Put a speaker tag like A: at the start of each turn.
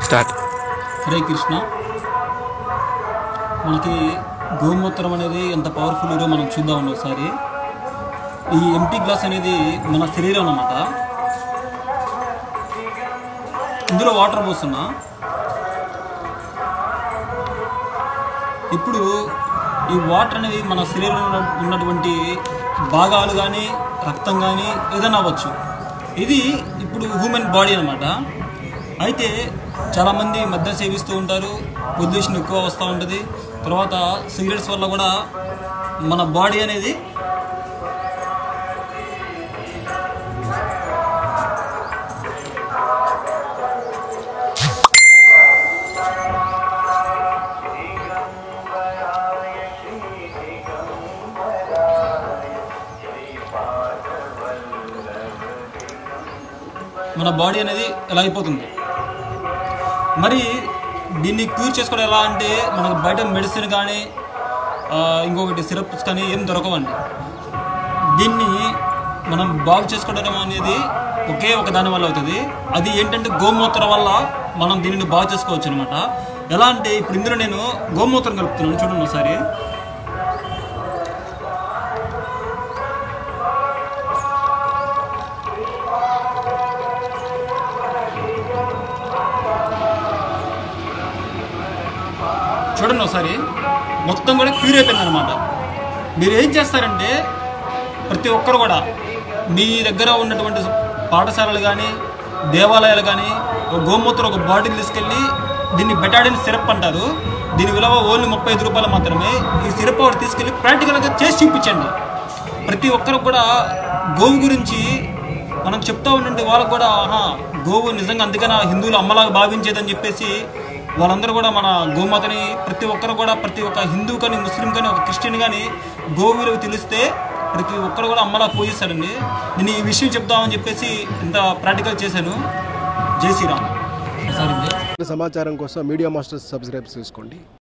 A: start
B: Hare Krishna మనకి గోమూత్రం అనేది ఎంత పవర్ఫుల్గా మనం చూద్దాం ఒకసారి ఈ ఎంటీ గ్లాస్ అనేది మన శరీరం అన్నమాట ఇందులో వాటర్ పోస్తున్నా ఇప్పుడు ఈ వాటర్ అనేది మన శరీరంలో ఉన్న- ఉన్నటువంటి భాగాలు కానీ రక్తం కానీ ఏదైనా అవ్వచ్చు ఇది ఇప్పుడు హ్యూమన్ బాడీ అనమాట అయితే చాలామంది మద్య సేవిస్తూ ఉంటారు పొల్యూషన్ ఎక్కువ వస్తూ ఉంటుంది తర్వాత సిగరెట్స్ వల్ల కూడా మన బాడీ అనేది మన బాడీ అనేది ఎలా అయిపోతుంది మరి దీన్ని క్యూర్ చేసుకోవడం ఎలా అంటే మనకు బయట మెడిసిన్ కానీ ఆ, ఇంకొకటి సిరప్స్ కానీ ఏం దొరకవండి దీన్ని మనం బాగు చేసుకోవడం అనేది ఒకే ఒక దాని వల్ల అవుతుంది అది ఏంటంటే గోమూత్రం వల్ల మనం దీనిని బాగు చేసుకోవచ్చు అనమాట ఎలా అంటే ఇప్పుడు ఇందులో నేను గోమూత్రం కలుపుతున్నాను చూడండి ఒకసారి చూడండి ఒకసారి మొత్తం కూడా క్యూర్ అయిపోయింది అనమాట మీరు ఏం చేస్తారంటే ప్రతి ఒక్కరు కూడా మీ దగ్గర ఉన్నటువంటి పాఠశాలలు కానీ దేవాలయాలు కానీ ఒక గోమూత్రం ఒక బాటిల్ తీసుకెళ్ళి దీన్ని బెటాడిన్ సిరప్ అంటారు దీని విలువ ఓన్లీ ముప్పై ఐదు రూపాయలు మాత్రమే ఈ సిరప్ ఒకటి తీసుకెళ్ళి ప్రాక్టికల్గా చేసి చూపించండి ప్రతి ఒక్కరు కూడా గోవు గురించి మనం చెప్తా ఉండండి వాళ్ళకు కూడా ఆహా గోవు నిజంగా అందుకని హిందువులు అమ్మలాగా భావించేదని చెప్పేసి వాళ్ళందరూ కూడా మన గోమాతని ప్రతి ఒక్కరు కూడా ప్రతి ఒక్క హిందూ కానీ ముస్లిం కానీ ఒక క్రిస్టియన్ కానీ గోవు విలువ తెలిస్తే ప్రతి ఒక్కరు కూడా అమ్మలా పూజిస్తారండి నేను ఈ విషయం చెప్దామని చెప్పేసి ఇంత ప్రాక్టికల్ చేశాను జై శ్రీరామ్ సరే
C: సమాచారం కోసం మీడియా మాస్టర్స్ సబ్స్క్రైబ్ చేసుకోండి